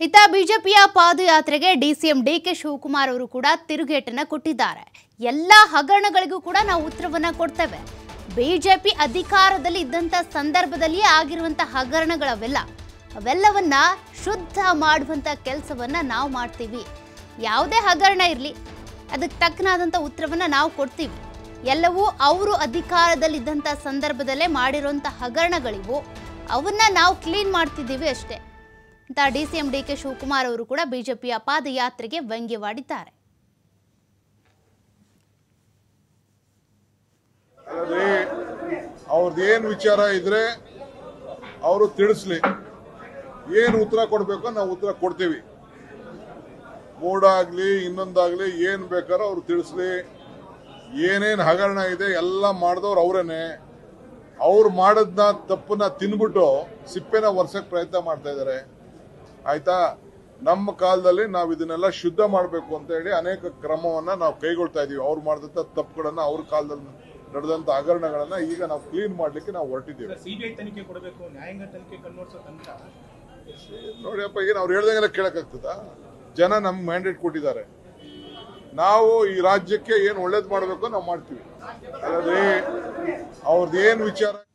ಇತ್ತ ಬಿಜೆಪಿಯ ಪಾದಯಾತ್ರೆಗೆ DCM DK Shivakumar ಅವರು ಕೂಡ ತಿರುಗೇಟನ್ನ ಕೊಟ್ಟಿದ್ದಾರೆ ಎಲ್ಲ ಹಗರಣಗಳಿಗೂ ಕೂಡ ನಾವು ಉತ್ತರವನ್ನ ಕೊಡ್ತೇವೆ ಬಿಜೆಪಿ ಅಧಿಕಾರದಲ್ಲಿ ಇದ್ದಂಥ ಸಂದರ್ಭದಲ್ಲಿಯೇ ಆಗಿರುವಂಥ ಹಗರಣಗಳವೆಲ್ಲ ಅವೆಲ್ಲವನ್ನ ಶುದ್ಧ ಮಾಡುವಂಥ ಕೆಲಸವನ್ನ ನಾವು ಮಾಡ್ತೀವಿ ಯಾವುದೇ ಹಗರಣ ಇರಲಿ ಅದಕ್ಕೆ ತಕ್ಕನಾದಂಥ ಉತ್ತರವನ್ನ ನಾವು ಕೊಡ್ತೀವಿ ಎಲ್ಲವೂ ಅವರು ಅಧಿಕಾರದಲ್ಲಿದ್ದಂಥ ಸಂದರ್ಭದಲ್ಲೇ ಮಾಡಿರುವಂಥ ಹಗರಣಗಳಿವು ಅವನ್ನ ನಾವು ಕ್ಲೀನ್ ಮಾಡ್ತಿದ್ದೀವಿ ಅಷ್ಟೇ ಅಂತ D C M D K Shivakumar ಅವರು ಕೂಡ ಬಿಜೆಪಿಯ ಪಾದಯಾತ್ರೆಗೆ ವ್ಯಂಗ್ಯವಾಡಿದ್ದಾರೆ ಅಲ್ಲದೆ ಅವ್ರದ್ದು ಏನ್ ವಿಚಾರ ಇದ್ರೆ ಅವರು ತಿಳಿಸ್ಲಿ ಏನ್ ಉತ್ತರ ಕೊಡ್ಬೇಕು ನಾವು ಉತ್ತರ ಕೊಡ್ತೀವಿ ಮೂಡಾಗ್ಲಿ ಇನ್ನೊಂದಾಗ್ಲಿ ಏನ್ ಬೇಕಾರೋ ಅವ್ರು ತಿಳಿಸ್ಲಿ ಏನೇನ್ ಹಗರಣ ಇದೆ ಎಲ್ಲ ಮಾಡಿದವ್ರು ಅವರೇನೆ ಅವ್ರು ಮಾಡದ್ನ ತಪ್ಪನ್ನ ತಿನ್ಬಿಟ್ಟು ಸಿಪ್ಪೆನ ಒರ್ಸಕ್ ಪ್ರಯತ್ನ ಮಾಡ್ತಾ ಇದ್ದಾರೆ ಆಯ್ತಾ ನಮ್ಮ ಕಾಲದಲ್ಲಿ ನಾವು ಇದನ್ನೆಲ್ಲ ಶುದ್ಧ ಮಾಡಬೇಕು ಅಂತ ಹೇಳಿ ಅನೇಕ ಕ್ರಮವನ್ನ ನಾವು ಕೈಗೊಳ್ತಾ ಇದೀವಿ ಅವ್ರು ಮಾಡಿದಂತ ತಪ್ಪುಗಳನ್ನ ಅವ್ರ ಕಾಲದಲ್ಲಿ ನಡೆದಂತ ಹಗರಣಗಳನ್ನ ಈಗ ನಾವು ಕ್ಲೀನ್ ಮಾಡ್ಲಿಕ್ಕೆ ನಾವು ಹೊರಟಿದ್ದೀವಿ ಸಿಬಿಐ ತನಿಖೆ ಕೊಡಬೇಕು ನ್ಯಾಯಾಂಗ ತನಿಖೆ ಕಣ್ಮೋಡ್ಸೋ ತನಕ ನೋಡಿಯಪ್ಪ ಏನು ಅವ್ರು ಹೇಳ್ದಂಗೆಲ್ಲ ಕೇಳಕ್ಕಾಗ್ತದ ಜನ ನಮ್ಗೆ ಮ್ಯಾಂಡೇಟ್ ಕೊಟ್ಟಿದ್ದಾರೆ ನಾವು ಈ ರಾಜ್ಯಕ್ಕೆ ಏನು ಒಳ್ಳೇದು ಮಾಡಬೇಕು ನಾವು ಮಾಡ್ತೀವಿ ಅಲ್ಲದೆ ಅವ್ರದ್ದು ಏನು ವಿಚಾರ